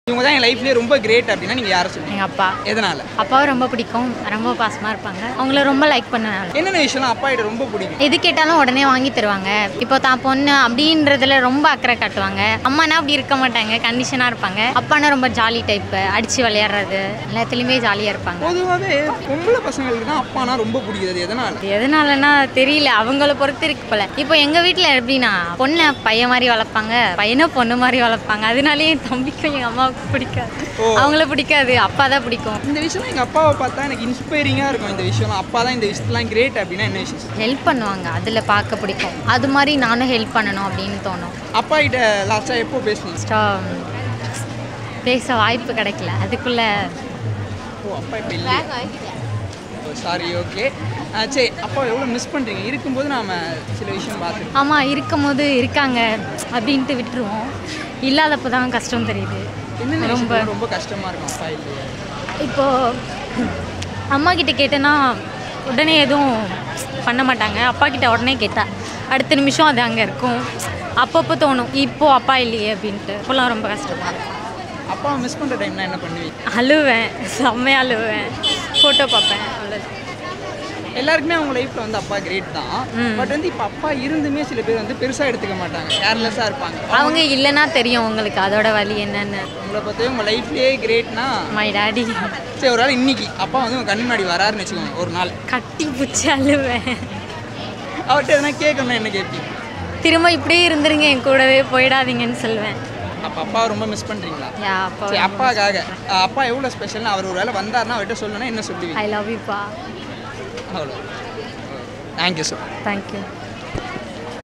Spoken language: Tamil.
இவங்க தான் என் லைஃப்லேயே ரொம்ப கிரேட் அப்படின்னா நீங்கள் யாரை சொல்லுவீங்க எங்கள் அப்பா எதனால் அப்பாவை ரொம்ப பிடிக்கும் ரொம்ப பாசமாக இருப்பாங்க அவங்கள ரொம்ப லைக் பண்ணுவேன் என்னென்ன விஷயம்லாம் அப்பா கிட்ட ரொம்ப பிடிக்கும் எது கேட்டாலும் உடனே வாங்கி தருவாங்க இப்போ தான் பொண்ணு அப்படின்றதுல ரொம்ப அக்கறை காட்டுவாங்க அம்மானா அப்படி இருக்க மாட்டாங்க கண்டிஷனாக இருப்பாங்க அப்பானா ரொம்ப ஜாலி டைப்பு அடித்து விளையாடுறது எல்லாத்துலேயுமே ஜாலியாக இருப்பாங்க பொதுவாகவே பொம்பளை பசங்களுக்கு தான் அப்பானா ரொம்ப பிடிக்குது எதனால் அது எதனாலன்னா தெரியல அவங்கள பொறுத்து இருக்கு போல இப்போ எங்கள் வீட்டில் எப்படின்னா பொண்ணை பையன் மாதிரி வளர்ப்பாங்க பையனை பொண்ணு மாதிரி வளர்ப்பாங்க அதனாலே என் தம்பிக்கும் எங்கள் அம்மாவுக்கு பிடிக்காது அவங்கள பிடிக்காது அப்பா தான் பிடிக்கும் இந்த விஷயம் எங்கள் அப்பாவை பார்த்தா எனக்கு இன்ஸ்பைரிங்காக இருக்கும் இந்த விஷயம் அப்பா தான் இந்த விஷயத்துலாம் கிரேட் அப்படின்னா என்ன விஷயம் சொல்லுங்க? ஹெல்ப் பண்ணுவாங்க அதில் பார்க்க பிடிக்கும் அது மாதிரி நானும் ஹெல்ப் பண்ணணும் அப்படின்னு தோணும் அப்பா கிட்ட லாஸ்ட்டாக எப்போ பேசுனீங்க ஃபஸ்ட்டாக பேச வாய்ப்பு கிடைக்கல அதுக்குள்ளே ஓ அப்பா இப்போ இல்லை ஓ சாரி ஓகே சரி அப்பா எவ்வளோ மிஸ் பண்ணுறீங்க இருக்கும்போது நாம் சில விஷயம் பார்த்துருக்கோம் ஆமாம் இருக்கும் போது இருக்காங்க அப்படின்ட்டு விட்டுருவோம் இல்லாதப்போ தான் கஷ்டம் தெரியுது என்னென்ன ரொம்ப ரொம்ப ரொம்ப கஷ்டமாக இருக்கும் அப்பா இல்லையே இப்போது அம்மா கிட்ட கேட்டேன்னா உடனே எதுவும் பண்ண மாட்டாங்க அப்பா கிட்ட உடனே கேட்டா அடுத்த நிமிஷம் அது அங்கே இருக்கும் அப்பப்போ தோணும் இப்போ அப்பா இல்லையே அப்படின்ட்டு இப்போலாம் ரொம்ப கஷ்டமாக இருக்கும் அப்பாவை மிஸ் பண்ணுற டைம்னா என்ன பண்ணுவீங்க அழுவேன் செம்மையாக அழுவேன் ஃபோட்டோ பார்ப்பேன் அவ்வளோதான் எல்லாருக்குமே அவங்க லைஃப்பில் வந்து அப்பா கிரேட் தான் பட் வந்து இப்போ அப்பா இருந்துமே சில பேர் வந்து பெருசாக எடுத்துக்க மாட்டாங்க கேர்லெஸ்ஸாக இருப்பாங்க அவங்க இல்லைன்னா தெரியும் உங்களுக்கு அதோட வலி என்னன்னு உங்களை பற்றி உங்கள் லைஃப்லேயே கிரேட்னா மை டாடி சரி ஒரு நாள் இன்னைக்கு அப்பா வந்து உங்கள் கண் முன்னாடி வராருன்னு வச்சுக்கோங்க ஒரு நாள் கட்டி பிடிச்சி அழுவேன் அவர்கிட்ட எதனா கேட்கணும்னா என்ன கேட்பீங்க திரும்ப இப்படியே இருந்துருங்க என் கூடவே போயிடாதீங்கன்னு சொல்லுவேன் அப்போ அப்பாவை ரொம்ப மிஸ் பண்ணுறீங்களா யா அப்பா சரி அப்பாக்காக அஹ் அப்பா எவ்வளோ ஸ்பெஷல்னு அவர் ஒரு வேளை வந்தாருன்னா அவர்கிட்ட சொல்லணும்னா என்ன சொல்லுவீங்க ஐ லவ் யூப்பா அவ்வளோ தேங்க்யூ சார் தேங்க்யூ